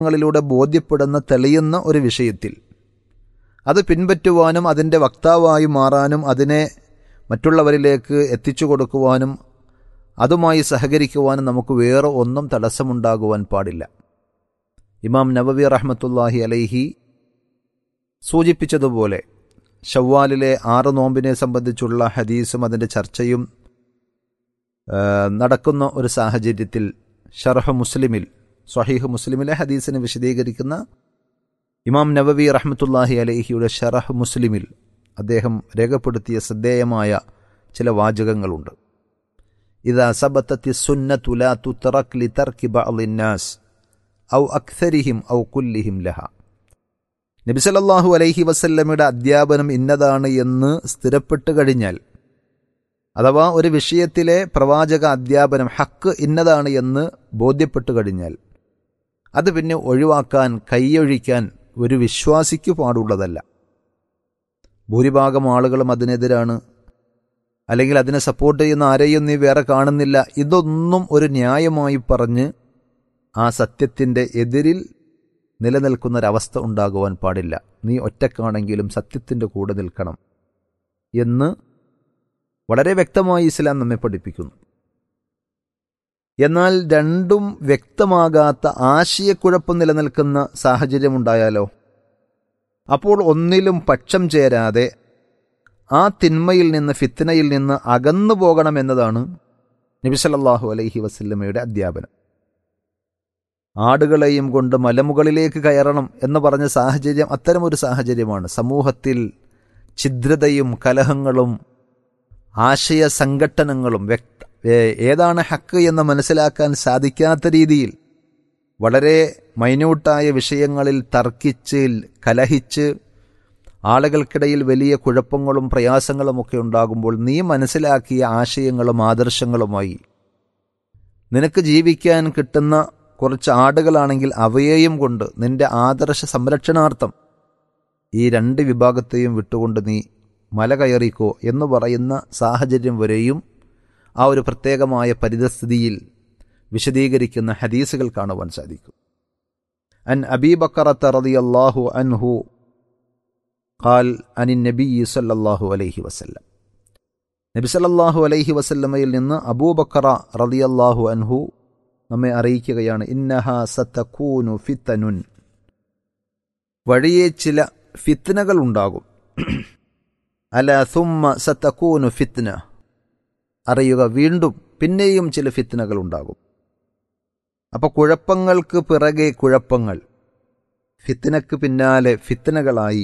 ങ്ങളിലൂടെ ബോധ്യപ്പെടുന്ന തെളിയുന്ന ഒരു വിഷയത്തിൽ അത് പിൻപറ്റുവാനും അതിൻ്റെ വക്താവായി മാറാനും അതിനെ മറ്റുള്ളവരിലേക്ക് എത്തിച്ചു കൊടുക്കുവാനും അതുമായി സഹകരിക്കുവാനും നമുക്ക് വേറെ ഒന്നും തടസ്സമുണ്ടാകുവാൻ പാടില്ല ഇമാം നബവി റഹ്മത്തുല്ലാഹി അലൈഹി സൂചിപ്പിച്ചതുപോലെ ഷവ്വാലിലെ ആറ് നോമ്പിനെ സംബന്ധിച്ചുള്ള ഹദീസും അതിൻ്റെ ചർച്ചയും ആ, നടക്കുന്ന ഒരു സാഹചര്യത്തിൽ ഷർഹ് മുസ്ലിമിൽ സ്വഹീഹ് മുസ്ലിമിലെ ഹദീസിനെ വിശദീകരിക്കുന്ന ഇമാം നബവി റഹ്മത്തുല്ലാഹി അലൈഹിയുടെ ഷറഹ് മുസ്ലിമിൽ അദ്ദേഹം രേഖപ്പെടുത്തിയ ശ്രദ്ധേയമായ ചില വാചകങ്ങളുണ്ട് ഇതാ സബത്തത്തി സുന്നത്തു ലാ തുതറക് ലിതർക്കി ബഅളിന്നാസ് ഔ അക്സരിഹിം ഔ കുല്ലിഹിം ലഹ നബി സല്ലല്ലാഹു അലൈഹി വസല്ലമയുടെ അധ്യാപനം ഇന്നതാണ് എന്ന് സ്ഥിരപ്പെട്ട് കഴിഞ്ഞാൽ അഥവാ ഒരു വിഷയത്തിലെ പ്രവാചക അധ്യാപനം ഹക്ക് ഇന്നതാണ് എന്ന് ബോധ്യപ്പെട്ടു കഴിഞ്ഞാൽ അത് പിന്നെ ഒഴിവാക്കാൻ കൈയൊഴിക്കാൻ ഒരു വിശ്വാസിക്ക് പാടുള്ളതല്ല ഭൂരിഭാഗം ആളുകളും അതിനെതിരാണ് അല്ലെങ്കിൽ അതിനെ സപ്പോർട്ട് ചെയ്യുന്ന ആരെയും നീ വേറെ കാണുന്നില്ല ഇതൊന്നും ഒരു ന്യായമായി പറഞ്ഞ് ആ സത്യത്തിൻ്റെ എതിരിൽ നിലനിൽക്കുന്നൊരവസ്ഥ ഉണ്ടാകുവാൻ പാടില്ല നീ ഒറ്റക്കാണെങ്കിലും സത്യത്തിൻ്റെ കൂടെ നിൽക്കണം എന്ന് വളരെ വ്യക്തമായി ഇസ്ലാം നമ്മെ പഠിപ്പിക്കുന്നു എന്നാൽ രണ്ടും വ്യക്തമാകാത്ത ആശയക്കുഴപ്പം നിലനിൽക്കുന്ന സാഹചര്യമുണ്ടായാലോ അപ്പോൾ ഒന്നിലും പക്ഷം ചേരാതെ ആ തിന്മയിൽ നിന്ന് ഫിത്തനയിൽ നിന്ന് അകന്നു പോകണമെന്നതാണ് നബിസലല്ലാഹു അലൈഹി വസല്ലമയുടെ അധ്യാപനം ആടുകളെയും കൊണ്ട് മലമുകളിലേക്ക് കയറണം എന്ന് പറഞ്ഞ സാഹചര്യം അത്തരമൊരു സാഹചര്യമാണ് സമൂഹത്തിൽ ഛിദ്രതയും കലഹങ്ങളും ആശയ സംഘട്ടനങ്ങളും വ്യക്ത ഏ- ഏതാണ് ഹക്ക് എന്ന് മനസ്സിലാക്കാൻ സാധിക്കാത്ത രീതിയിൽ വളരെ മൈന്യൂട്ടായ വിഷയങ്ങളിൽ തർക്കിച്ച് കലഹിച്ച് ആളുകൾക്കിടയിൽ വലിയ കുഴപ്പങ്ങളും പ്രയാസങ്ങളുമൊക്കെ ഉണ്ടാകുമ്പോൾ നീ മനസ്സിലാക്കിയ ആശയങ്ങളും ആദർശങ്ങളുമായി നിനക്ക് ജീവിക്കാൻ കിട്ടുന്ന കുറച്ച് ആടുകളാണെങ്കിൽ അവയെയും കൊണ്ട് നിന്റെ ആദർശ സംരക്ഷണാർത്ഥം ഈ രണ്ട് വിഭാഗത്തെയും വിട്ടുകൊണ്ട് നീ മല കയറിക്കോ എന്ന് പറയുന്ന സാഹചര്യം വരെയും ആ ഒരു പ്രത്യേകമായ പരിതസ്ഥിതിയിൽ വിശദീകരിക്കുന്ന ഹദീസുകൾ കാണുവാൻ സാധിക്കും അൻ അബീബക്കറത്ത് റളിയല്ലാഹു അൻഹു ഖാൽ അനി നബി സല്ലല്ലാഹു അലൈഹി വസല്ലം നബി സല്ലല്ലാഹു അലൈഹി വസല്ലമയിൽ നിന്ന് അബൂബക്കറ റളിയല്ലാഹു അൻഹു നമ്മെ അറിയിക്കുകയാണ് ഇന്നഹ സത്തക്കൂനു ഫിത്തനുൻ വഴിയെ ചില ഫിത്നകൾ ഉണ്ടാകും അല സുമ്മ സത്തക്കൂനു ഫിത്ന അറിയുക വീണ്ടും പിന്നെയും ചില ഫിത്നകൾ ഉണ്ടാകും അപ്പൊ കുഴപ്പങ്ങൾക്ക് പിറകെ കുഴപ്പങ്ങൾ ഫിത്നക്ക് പിന്നാലെ ഫിത്നകളായി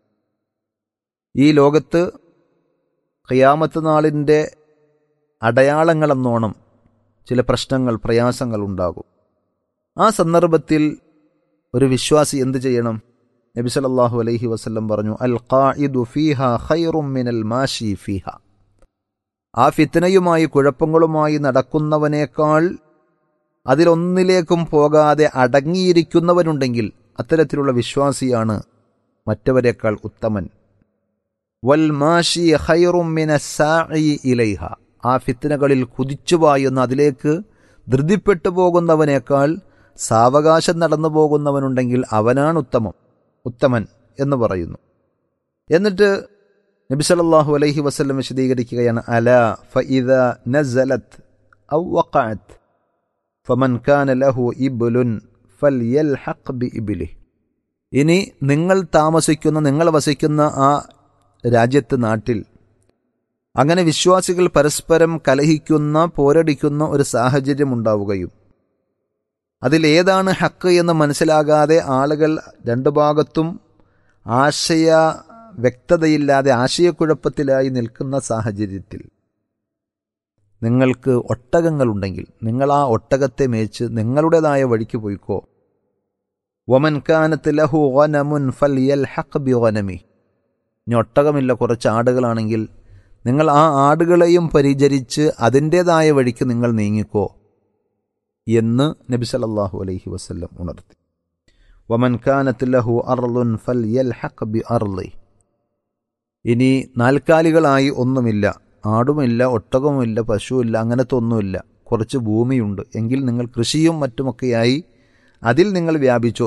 ഈ ലോകത്ത് ഖിയാമത്ത് നാളിൻ്റെ അടയാളങ്ങളെന്നോണം ചില പ്രശ്നങ്ങൾ പ്രയാസങ്ങൾ ഉണ്ടാകും ആ സന്ദർഭത്തിൽ ഒരു വിശ്വാസി എന്ത് ചെയ്യണം നബി സല്ലല്ലാഹു അലൈഹി വസല്ലം പറഞ്ഞു അൽ ഖാഇദു ഫീഹ ഖൈറും മിനൽ മാഷി ഫീഹ ആ ഫിത്തനയുമായി കുഴപ്പങ്ങളുമായി നടക്കുന്നവനേക്കാൾ അതിലൊന്നിലേക്കും പോകാതെ അടങ്ങിയിരിക്കുന്നവനുണ്ടെങ്കിൽ അത്തരത്തിലുള്ള വിശ്വാസിയാണ് മറ്റവരെക്കാൾ ഉത്തമൻ വൽ മാഷി ഖൈറും മിന സാഇ ഇലൈഹ ആ ഫിത്തനകളിൽ കുതിച്ചുപായുന്ന അതിലേക്ക് ധൃതിപ്പെട്ടു പോകുന്നവനേക്കാൾ സാവകാശം നടന്നു പോകുന്നവനുണ്ടെങ്കിൽ അവനാണ് ഉത്തമം ഉത്തമൻ എന്ന് പറയുന്നു എന്നിട്ട് നബി സല്ലല്ലാഹു അലൈഹി വസല്ലം വിശദീകരിക്കുകയാണ് അല ഫഇദ നസലത് ഔ വഖഅത് ഫമൻ കാന ലഹു ഇബ്ലുൻ ഫൽയൽഹഖ് ബിഇബ്ലിഹി ഇനി നിങ്ങൾ താമസിക്കുന്ന നിങ്ങൾ വസിക്കുന്ന ആ രാജ്യത്ത് നാട്ടിൽ അങ്ങനെ വിശ്വാസികൾ പരസ്പരം കലഹിക്കുന്ന പോരടിക്കുന്ന ഒരു സാഹചര്യം ഉണ്ടാവുകയും അതിലേതാണ് ഹക്ക് എന്ന് മനസ്സിലാകാതെ ആളുകൾ രണ്ടു ഭാഗത്തും ആശയ വ്യക്തതയില്ലാതെ ആശയക്കുഴപ്പത്തിലായി നിൽക്കുന്ന സാഹചര്യത്തിൽ നിങ്ങൾക്ക് ഒട്ടകങ്ങളുണ്ടെങ്കിൽ നിങ്ങൾ ആ ഒട്ടകത്തെ മേച്ച് നിങ്ങളുടേതായ വഴിക്ക് പോയിക്കോ വമൻ കാനത്ത് ലഹു ഗനമുൻ ഫൽയൽഹഖ് ബിഗനമി ഇനി ഒട്ടകമില്ല കുറച്ച് ആടുകളാണെങ്കിൽ നിങ്ങൾ ആ ആടുകളെയും പരിചരിച്ച് അതിൻ്റെതായ വഴിക്ക് നിങ്ങൾ നീങ്ങിക്കോ എന്ന് നബി സല്ലല്ലാഹു അലൈഹി വസല്ലം ഉണർത്തി വമൻ കാനത്ത് ലഹു അർലുൻ ഫൽയൽഹഖ് ബി അർളി ഇനി നാൽക്കാലികളായി ഒന്നുമില്ല ആടുമില്ല ഒട്ടകവുമില്ല പശുവില്ല അങ്ങനത്തെ ഒന്നുമില്ല കുറച്ച് ഭൂമിയുണ്ട് എങ്കിൽ നിങ്ങൾ കൃഷിയും മറ്റുമൊക്കെയായി അതിൽ നിങ്ങൾ വ്യാപിച്ചു